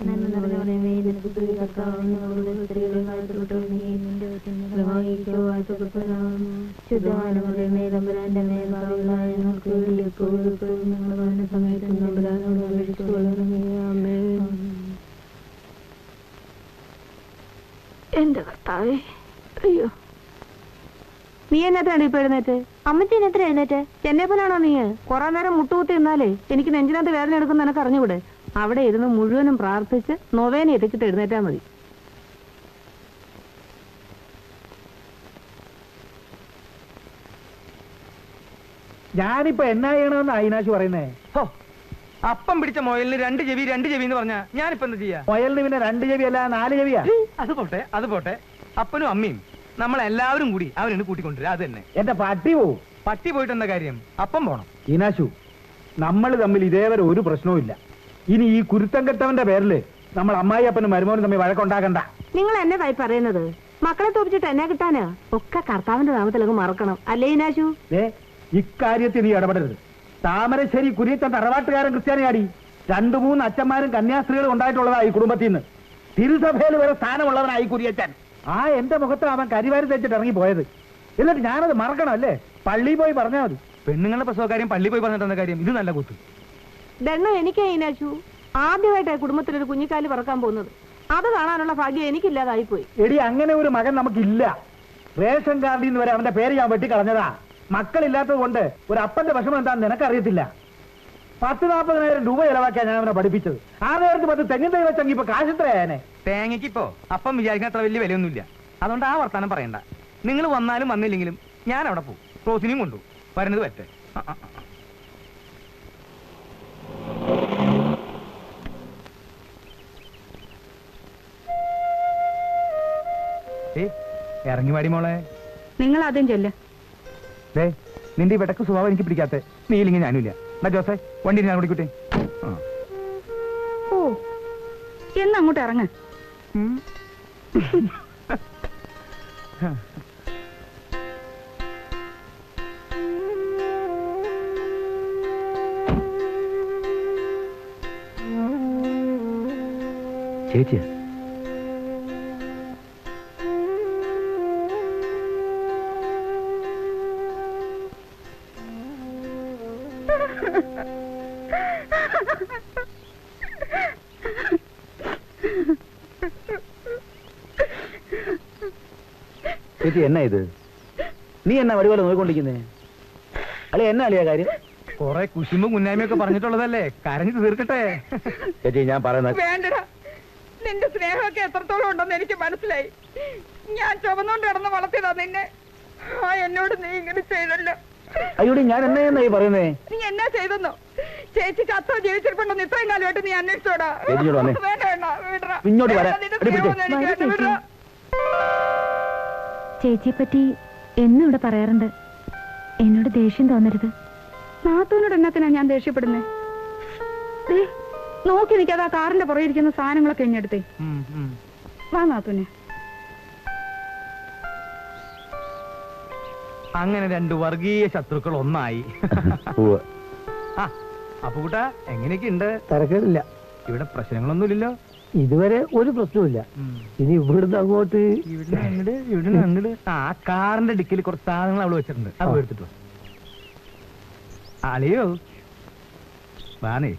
നന്മ നിറഞ്ഞവളേ നിനക്ക് സ്തുതി കർത്താവ് ഞങ്ങളുടെ സ്ത്രീകളെ വാഴ്ത്തപ്പെട്ടവളേ നിന്റെ ഫലമായിക്കോ വാഴ്ത്തപ്പെട്ടവനാകുന്നു ശുദ്ധമാനവരുടെ മേലമ്പരാന്റെ മേധാവികളായ ഞങ്ങൾക്ക് വേണ്ടി എപ്പോഴും എപ്പോഴും ഞങ്ങളുടെ മരണ സമയത്ത് നമ്പരാനോട് അപേക്ഷിച്ചു കൊള്ളണമേ ആമേൻ എന്റെ കർത്താവേ അയ്യോ നീ എന്നത്താണ് ഇപ്പൊ എഴുന്നേറ്റ് അമ്മച്ചി എത്ര എഴുന്നേറ്റ് എന്നെ പോലാണോ നീ കുറെ നേരം മുട്ടുകുത്തി നിന്നാലേ എനിക്ക് നെഞ്ചിനകത്ത് വേദന എടുക്കുന്ന നിനക്ക് അറിഞ്ഞുകൂടെ അവിടെ ഇരുന്ന് മുഴുവനും പ്രാർത്ഥിച്ച് നൊവേന എത്തിച്ചിട്ട് എഴുന്നേറ്റാ മതി ഞാനിപ്പോ എന്നാ ചെയ്യണമെന്ന് അയിനാശ് പറയുന്നേ ഹോ, അപ്പം പിടിച്ച മുയലിന് രണ്ട് ചെവി രണ്ട് ചെവി എന്ന് പറഞ്ഞാ ഞാനിപ്പോ എന്താ ചെയ്യാ മുയലിന് പിന്നെ രണ്ട് ചെവി അല്ല നാല് ചെവിയാ അത് പോട്ടെ അത് പോട്ടെ അപ്പനും അമ്മയും നമ്മളെല്ലാവരും കൂടി അവനെ കൂട്ടിക്കൊണ്ടുവരാ അത് തന്നെ എന്റെ പട്ടി പോവും പട്ടി പോയിട്ട് എന്താ കാര്യം അപ്പം പോണം ഈനാശു നമ്മൾ തമ്മിൽ ഇതേവരെ ഒരു പ്രശ്നവും ഇല്ല ഇനി ഈ കുരുത്തം കെട്ടവന്റെ പേരില് നമ്മൾ അമ്മായി അപ്പനും മരുമോനും തമ്മിൽ വഴക്കുണ്ടാക്കണ്ട നിങ്ങൾ എന്നെ തായി പറയുന്നത് മക്കളെ തോപ്പിച്ചിട്ട് എന്നെ കിട്ടാനാ ഒക്കെ കർത്താവിന്റെ നാമത്തിലൊക്കെ മറക്കണം അല്ലേ ഇനാശു ഏ ഇക്കാര്യത്തിൽ നീ ഇടപെടരുത് താമരശ്ശേരി കുരിയത്തൻ തറവാട്ടുകാരൻ ക്രിസ്ത്യാനിയാടി രണ്ടു മൂന്ന് അച്ഛന്മാരും കന്യാസ്ത്രീകളും ഉണ്ടായിട്ടുള്ളതാ ഈ കുടുംബത്തിൽ നിന്ന് തിരുസഭയിൽ വരെ സ്ഥാനമുള്ളവനായി കുരിയച്ചൻ ആ എന്റെ മുഖത്ത് അവൻ കരിവാരി തെച്ചിട്ട് ഇറങ്ങി പോയത് എന്നിട്ട് ഞാനത് മറക്കണം അല്ലേ പള്ളിയിൽ പോയി പറഞ്ഞാൽ മതി പെണ്ണുങ്ങളുടെ പ്രസവകാര്യം പള്ളി പോയി പറഞ്ഞിട്ട് എന്താ കാര്യം ഇത് നല്ല കുത്ത് ദണ്ണം എനിക്കേ ഇനാശു ആദ്യമായിട്ടായി കുടുംബത്തിലൊരു കുഞ്ഞിക്കാല് പറക്കാൻ പോകുന്നത് അത് കാണാനുള്ള ഭാഗ്യം എനിക്കില്ലാതായിപ്പോയി എടി അങ്ങനെ ഒരു മകൻ നമുക്കില്ല റേഷൻ കാർഡിൽ നിന്ന് വരെ അവന്റെ പേര് ഞാൻ വെട്ടിക്കളഞ്ഞതാ മക്കളില്ലാത്തത് കൊണ്ട് ഒരു അപ്പന്റെ വിഷമം എന്താണെന്ന് നിനക്കറിയത്തില്ല പത്ത് നാൽപ്പതിനായിരം രൂപ ചെലവാക്കിയാ ഞാൻ അവനെ പഠിപ്പിച്ചത് ആ നേരത്ത് പത്ത് തെങ്ങിൻ തൈ വെച്ചെങ്കിൽ ഇപ്പൊ കാശത്രയാനെ തേങ്ങയ്ക്ക് ഇപ്പോ അപ്പം വിചാരിക്കുന്ന അത്ര വലിയ വിലയൊന്നുമില്ല അതുകൊണ്ട് ആ വർത്താനം പറയണ്ട നിങ്ങൾ വന്നാലും വന്നില്ലെങ്കിലും ഞാൻ അവിടെ പോകും ക്രോസിനെയും കൊണ്ടു വരുന്നത് പറ്റേ ആ, ആ, ആ. ഏയ്, ഇറങ്ങി വാടി മോളെ നിങ്ങൾ ആദ്യം ചെല്ല് ദേ നിന്റെ ഈ വെടക്ക് സ്വഭാവം എനിക്ക് പിടിക്കാത്ത നീ ഇല്ലെങ്കിൽ ഞാനുമില്ല എന്നാ ജോസേ വണ്ടി ഞാൻ കുടിക്കട്ടെ ആ ഓ എന്ന് അങ്ങോട്ട് ഇറങ്ങ ചേച്ചി ചേച്ചി എന്നാ ഇത് നീ എന്നാ വടിപോലെ നോക്കിക്കൊണ്ടിരിക്കുന്നേ അല്ലെ എന്നാ അളിയാ കാര്യം കൊറേ കുശുമ്പും കുന്നായ്മയൊക്കെ പറഞ്ഞിട്ടുള്ളതല്ലേ കരഞ്ഞു തീർക്കട്ടെ ചേച്ചി ഞാൻ പറയുന്ന വേണ്ടടാ നിന്റെ സ്നേഹമൊക്കെ എത്രത്തോളം ഉണ്ടെന്ന് എനിക്ക് മനസ്സിലായി ഞാൻ ചുമന്നുകൊണ്ട് കിടന്ന് വളർത്തിയതാ നിന്നെ ആ എന്നോട് നീ ഇങ്ങനെ ചെയ്തല്ലോ അയ്യോടി ഞാൻ എന്നാ എന്നാ ഈ പറയുന്നേ നീ എന്നാ ചെയ്തെന്നോ ചേച്ചി ചത്തോ ജീവിച്ചിരിപ്പുണ്ടെന്ന് ഇത്രയും കാലമായിട്ട് നീ അന്വേഷിച്ചോടാ ചേച്ചി ഇങ്ങോട്ട് വന്നേ. വേണ്ട വേണ്ട വിടറാ. ഇങ്ങോട്ട് വരാം. വേണ്ട, നിന്റെ എടി പിടിച്ചേ. സ്നേഹമൊന്നും എനിക്ക് വേണ്ട, വിടറാ. ചേച്ചിയെ പറ്റി എന്നും ഇവിടെ പറയാറുണ്ട് എന്നോട് ദേഷ്യം തോന്നരുത് നാത്തൂനോട് എന്നത്തിനാ ഞാൻ ദേഷ്യപ്പെടുന്നേ ദേ, നോക്കി നിൽക്കാതെ ആ കാറിന്റെ പുറകെ ഇരിക്കുന്ന സാധനങ്ങളൊക്കെ ഇങ്ങെടുത്തേ ഉം, ഉം. വാ നാത്തൂനെ അങ്ങനെ രണ്ട് വർഗീയ ശത്രുക്കൾ ഒന്നായി ആ അപ്പൊ കൂട്ടാ എങ്ങനെയൊക്കെ ഉണ്ട് തിരക്കില്ല ഇവിടെ പ്രശ്നങ്ങളൊന്നുമില്ലല്ലോ ഇതുവരെ ഒരു പ്രശ്നവുമില്ല ഉം. ഇനി ഇവിടുന്ന് അങ്ങോട്ട് ഇവിടുന്ന് അങ്ങട് ഇവിടുന്ന് അങ്ങട് ആ കാറിന്റെ ഡിക്കിൽ കുറച്ച് സാധനങ്ങൾ അവള് വെച്ചിട്ടുണ്ട് അത് എടുത്തിട്ട് വാ. അളിയോ വാനേ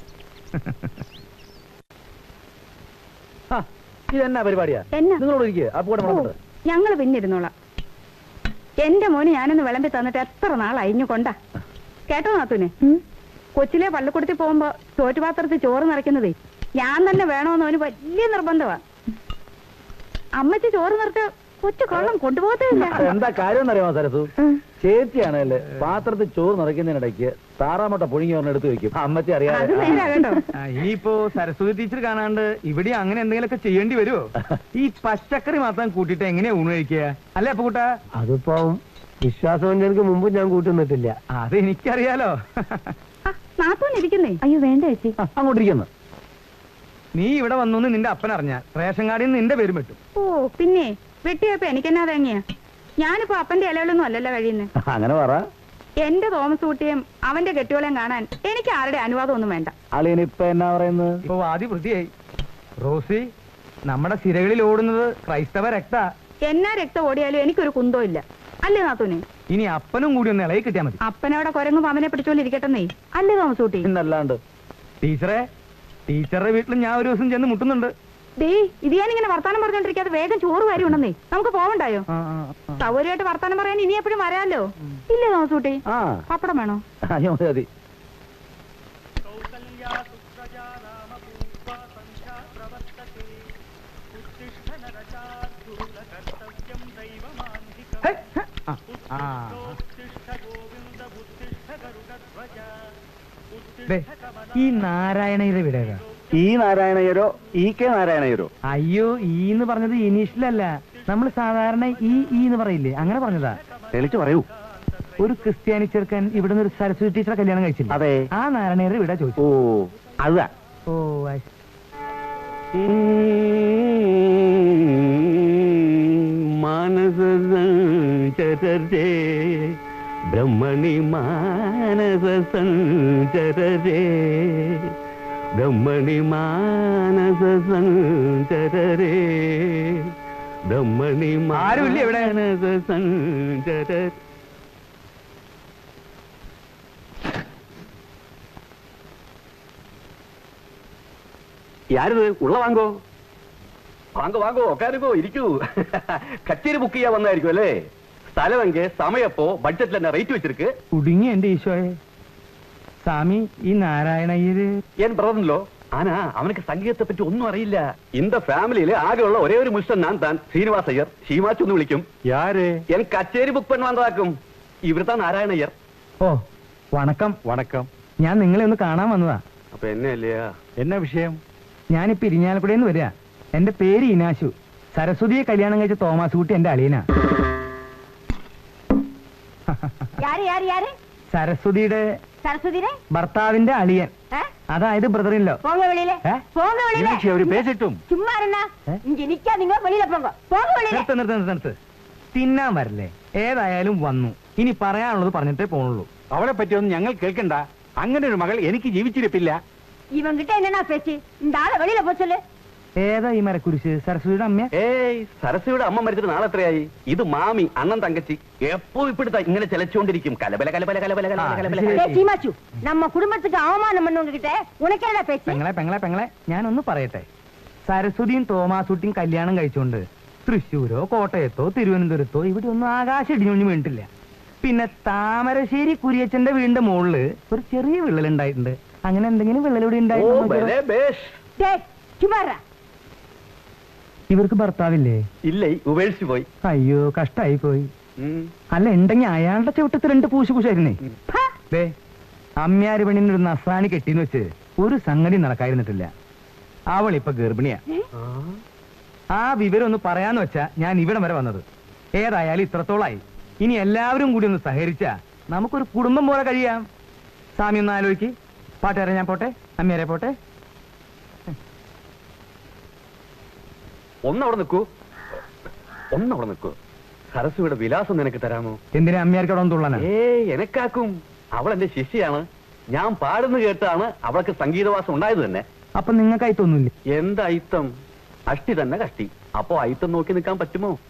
ആ, ഇതെന്നാ പരിപാടിയാ എന്നാ നിങ്ങളോട് ഇരിക്കുക അപ്പൊ കൂടെ മുളകോട്ട് ഞങ്ങൾ പിന്നിരുന്നോളാം എന്റെ മോന് ഞാനൊന്ന് വിളമ്പി തന്നിട്ട് എത്ര നാളായി ഇഞ്ഞു കൊണ്ടാ കേട്ടോ നാത്തൂനെ കൊച്ചിലെ പള്ളിക്കൂടത്തിൽ പോകുമ്പോ ചോറ്റുപാത്രത്തിൽ ചോറ് നിറയ്ക്കുന്നതേ ഞാൻ തന്നെ വേണമെന്ന് അവന് വലിയ നിർബന്ധമാ അമ്മച്ചി ചോറ് നിറച്ച് കൊച്ചു കൊള്ളം കൊണ്ടുപോകത്തില്ല എന്താ കാര്യം എന്നറിയാമോ സരസു ചേച്ചിയാണല്ലേ പാത്രത്തിൽ ചോറ് നിറയ്ക്കുന്നതിനിടയ്ക്ക് താറാമുട്ട പുഴുങ്ങി ഒരെണ്ണം എടുത്ത് വെക്കും അമ്മച്ചി അത് അറിയാതെ നേരാ കേട്ടോ ആ, ഇനിയിപ്പോ സരസ്വതി ടീച്ചർ കാണാണ്ട് ഇവിടെ അങ്ങനെ എന്തെങ്കിലുമൊക്കെ ചെയ്യേണ്ടി വരുമോ ഈ പച്ചക്കറി മാത്രം കൂട്ടിയിട്ട് എങ്ങനെയാ ഊണ് കഴിക്കുക അല്ലേ അപ്പൊ കൂട്ടാ അതിപ്പോ വിശ്വാസം എനിക്ക് മുമ്പ് ഞാൻ കൂട്ടുന്നിട്ടില്ല അത് എനിക്കറിയാലോ ആ, നാത്തൂൻ ഇരിക്കുന്നേ അയ്യോ വേണ്ട ചേച്ചി അങ്ങോട്ടിരിക്കുന്നു നീ ഇവിടെ വന്നു നിന്റെ അപ്പൻ അറിഞ്ഞ റേഷൻ കാർഡിൽ നിന്ന് നിന്റെ പേരും പറ്റും ഓ പിന്നെ വെട്ടിയപ്പോ എനിക്കെന്നാ തേങ്ങിയ ഞാനിപ്പോ അപ്പന്റെ ഇലകളൊന്നും അല്ലല്ലോ കഴിയുന്നത് അങ്ങനെ പറ എന്റെ തോമസ് കുട്ടിയും അവന്റെ കെട്ടിയോളെയും കാണാൻ എനിക്ക് ആരുടെ അനുവാദം ഒന്നും വേണ്ട അളിയനിപ്പൊ എന്നാ പറയുന്നത് ഇപ്പൊ വാദി വൃത്തിയായി റോസി നമ്മുടെ സിരകളിൽ ഓടുന്നത് ക്രൈസ്തവ രക്ത എന്നാ രക്തം ഓടിയാലും എനിക്കൊരു കുന്തോ ഇല്ല അല്ലേ നാത്തൂനെ ഇനി അപ്പനും കൂടി ഒന്ന് ഇളകി കിട്ടിയാൽ മതി അപ്പനവിടെ കുരങ്ങും അവനെ പിടിച്ചോണ്ടിരിക്കട്ടെന്നേ അല്ലേ തോമസൂട്ടി പിന്നല്ലാണ്ട് ടീച്ചറെ ടീച്ചറുടെ വീട്ടിൽ ഞാൻ ഒരു ദിവസം ചെന്ന് മുട്ടുന്നുണ്ട് ഡേ ഇത് ഞാനിങ്ങനെ വർത്താനം പറഞ്ഞോണ്ടിരിക്കാതെ വേഗം ചോറ് വാരി ഉണ്ടെന്നേ നമുക്ക് പോവണ്ടായോ സൗകര്യമായിട്ട് വർത്താനം പറയാൻ ഇനി എപ്പോഴും വരാമല്ലോ ഇല്ലേ തോമസൂട്ടി ആ പപ്പടം വേണോ അയ്യോ മതി മതി ഹേ, ഹേ, ആ, ആ. ദേ, ഈ നാരായണയുടെ വീടേതാ ഈ നാരായണയരോ ഈ കെ നാരായണയരോ അയ്യോ ഈ എന്ന് പറഞ്ഞത് ഇനീഷ്യലല്ല നമ്മൾ സാധാരണ ഈ ഈ എന്ന് പറയില്ലേ അങ്ങനെ പറഞ്ഞതാ തെളിച്ചു പറയൂ ഒരു ക്രിസ്ത്യാനി ചെറുക്കൻ ഇവിടെ നിന്ന് ഒരു സരസ്വതി ടീച്ചറെ കല്യാണം കഴിച്ചില്ല അതെ ആ നാരായണയുടെ വീടാ ചോദിച്ചു ഓ അതാ ഓ I see. മാനസഞ്ചരേ ബ്രഹ്മണി മാനസഞ്ചരേ ബ്രഹ്മണി മാനസഞ്ചരേ ബ്രഹ്മണി ആരുമില്ലേ ഇവിടെ? മാനസഞ്ചര யாருது உள்ள வாங்கோ வாங்க வாங்கோ உட்காருங்கோ ഇരിക്കൂ കച്ചേരി ബുക്ക് ചെയ്യാൻ വന്നായിരിക്കും അല്ലേ സ്ഥലം എങ്കിൽ സമയപ്പോ ബഡ്ജറ്റിൽ തന്നെ റേറ്റ് വെച്ചിருக்கு കുടുങ്ങി എന്റെ ഈശോയെ സ്വാമി ഈ നാരായണയ്യര് എൻ ബ്രദറിലോ ആനാ അവനക്ക് സംഗീതത്തെ പറ്റി ഒന്നും അറിയില്ല இந்த ഫാമിലിയിലെ ആകെയുള്ള ഒരേ ഒരു മുഷ്ടൻ ഞാൻ താൻ ശ്രീനിവാസ അയ്യർ ഷീമാച്ചു എന്ന് വിളിക്കും யாரு എൻ കച്ചേരി ബുക്ക് പണി വന്നതാക്കും ഇവിടുത്തെ നാരായണ അയ്യർ ഓ വണക്കം வணக்கம் ഞാൻ നിങ്ങളെ ഒന്ന് കാണാൻ വന്നതാ അപ്പൊ എന്നെ അല്ലയാ என்ன விஷயம் ഞാനിപ്പോ ഇരിഞ്ഞാലക്കുടയിൽ നിന്ന് വരിക എന്റെ പേര് ഇനാശു സരസ്വതിയെ കല്യാണം കഴിച്ച തോമാസ് കുട്ടി എന്റെ അളിയനാ யாரு யாரு யாரு സരസ്വതിയുടെ சரஸ்வதிரே ഭർത്താവിന്റെ അളിയൻ ஆ? അതായത് ബ്രദറില്ലോ போங்க வெளியில ஆ? போங்க வெளியில மீனாட்சி அவரு பேசட்டும் சும்மா இருந்தா ஆ? இங்க நிக்காதீங்க வெளியில போங்க போங்க வெளியில നിർത്ത് നിർത്ത് നിർത്ത് നിർത്ത് തിന്നാൻ വരില്ലേ ഏതായാലും വന്നു ഇനി പറയാനുള്ളത് പറഞ്ഞിട്ടേ പോണുള്ളൂ അവളെ പറ്റിയൊന്നും ഞങ്ങൾ കേൾക്കണ്ട അങ്ങനെ ഒരു മകൾ എനിക്ക് ജീവിച്ചിരിപ്പില്ല இவங்கிட்ட என்னன்னா பேச்சு இந்த ஆளை வெளியில போ சொல்லு ഏതാ ഈ മരക്കുരിശ് സരസ്വതിയുടെ അമ്മ ഏയ് സരസ്വതിയുടെ അമ്മ മരിച്ചിട്ട് നാളെ എത്രയായി ഇത് മാമി അണ്ണൻ തങ്കച്ചി എപ്പോ ഇപ്പിടുത്ത ഇങ്ങനെ ചെലച്ചുകൊണ്ടിരിക്കും കലബല കലബല കലബല കലബല ആ, കലബല ശരി. டேய் சீமாச்சு நம்ம குடும்பத்துக்கு அவமானம் பண்ணவங்க கிட்ட உனக்கு என்னடா பேச்சு പെങ്ങളെ പെങ്ങളെ പെങ്ങളെ ഞാനൊന്ന് പറയട്ടെ സരസ്വതിയും തോമാസുട്ടിയും കല്യാണം കഴിച്ചുകൊണ്ട് തൃശ്ശൂരോ കോട്ടയത്തോ തിരുവനന്തപുരത്തോ ഇവിടെ ഒന്നും ആകാശം ഇടിഞ്ഞൊഞ്ഞു വീണിട്ടില്ല പിന്നെ താമരശ്ശേരി കുരിയച്ചന്റെ വീടിന്റെ മുകളില് ഒരു ചെറിയ വിള്ളൽ ഉണ്ടായിട്ടുണ്ട് അങ്ങനെ എന്തെങ്കിലും വിള്ളൽ ഇവിടെ ഓ ഉണ്ടായിട്ടുണ്ടോ ബലേ ബേഷ് டேய் சும்மா இருடா. ഇവർക്ക് ഭർത്താവില്ലേ ഇല്ല ഉപേക്ഷിച്ചു പോയി അയ്യോ കഷ്ടായി പോയി ഉം. അല്ല ഉണ്ടെങ്കിൽ അയാളുടെ ചവിട്ടത്തിൽ രണ്ട് പൂശു പൂശായിരുന്നേ பா. ദേ അമ്മ്യാര് പെണ്ണിന് ഒരു നസാണി കെട്ടിന്ന് വെച്ച് ഒരു സംഗതി നടക്കായിരുന്നിട്ടില്ല അവൾ ഇപ്പൊ ഗർഭിണിയാ ആ വിവരം ഒന്ന് പറയാന്ന് വെച്ചാ ഞാൻ ഇവിടെ വരെ വന്നത് ഏതായാലും ഇത്രത്തോളായി ഇനി എല്ലാവരും കൂടി ഒന്ന് സഹകരിച്ചാ നമുക്കൊരു കുടുംബം പോലെ കഴിയാം സ്വാമി ഒന്ന് ആലോചിക്ക് പാട്ടുകാരെ ഞാൻ പോട്ടെ അമ്മയാരെ പോട്ടെ ഒന്നവിടെ നിൽക്കൂ ഒന്നവിടെ നിൽക്കൂ സരസ്വതിയുടെ വിലാസം നിനക്ക് തരാമോ എന്തിനാ അമ്മയാർക്ക് അവിടെ ഒന്ന് തുള്ളനാ ഏ എനക്കാക്കും അവൾ എന്റെ ശിഷ്യയാണ് ഞാൻ പാടുന്ന കേട്ടാണ് അവൾക്ക് സംഗീതവാസം ഉണ്ടായത് തന്നെ അപ്പൊ നിങ്ങൾക്ക് അയത്തൊന്നുമില്ല എന്ത് അയിത്തം അഷ്ടി തന്നെ കഷ്ടി അപ്പോ അയിത്തം നോക്കി നിൽക്കാൻ പറ്റുമോ